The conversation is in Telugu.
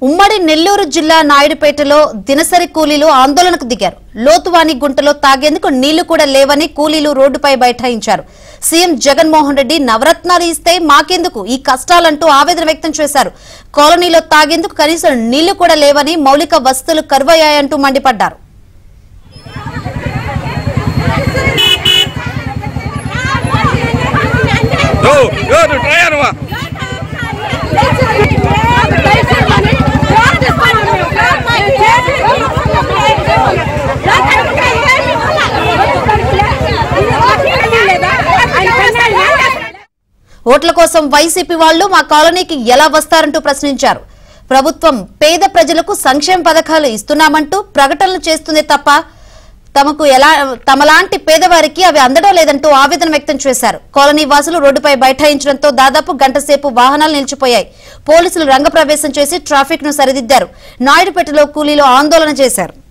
ఉమ్మడి నెల్లూరు జిల్లా నాయుడుపేటలో దినసరి కూలీలు ఆందోళనకు దిగారు లోతువాని గుంటలో తాగేందుకు నీళ్లు కూడా లేవని కూలీలు రోడ్డుపై బైఠాయించారు సీఎం జగన్మోహన్ రెడ్డి నవరత్నాలు ఇస్తే మాకెందుకు ఈ కష్టాలంటూ ఆవేదన వ్యక్తం చేశారు కాలనీలో తాగేందుకు కనీసం నీళ్లు కూడా లేవని మౌలిక వసతులు కరువయ్యాయంటూ మండిపడ్డారు ఓ ఓ నువ్వు ట్రై అనవా ఓట్ల కోసం వైసీపీ వాళ్లు మా కాలనీకి ఎలా వస్తారంటూ ప్రశ్నించారు ప్రభుత్వం పేద ప్రజలకు సంక్షేమ పథకాలు ఇస్తున్నామంటూ ప్రకటనలు చేస్తుంది తప్ప తమకు ఎలా తమలాంటి పేదవారికి అవి అందడం లేదంటూ ఆవేదన వ్యక్తం చేశారు కాలనీ వాసులు రోడ్డుపై బైఠాయించడంతో దాదాపు గంట సేపు వాహనాలు నిలిచిపోయాయి పోలీసులు రంగప్రవేశం చేసి ట్రాఫిక్ ను సరిదిద్దారు నాయుడుపేటలో కూలీలు ఆందోళన చేశారు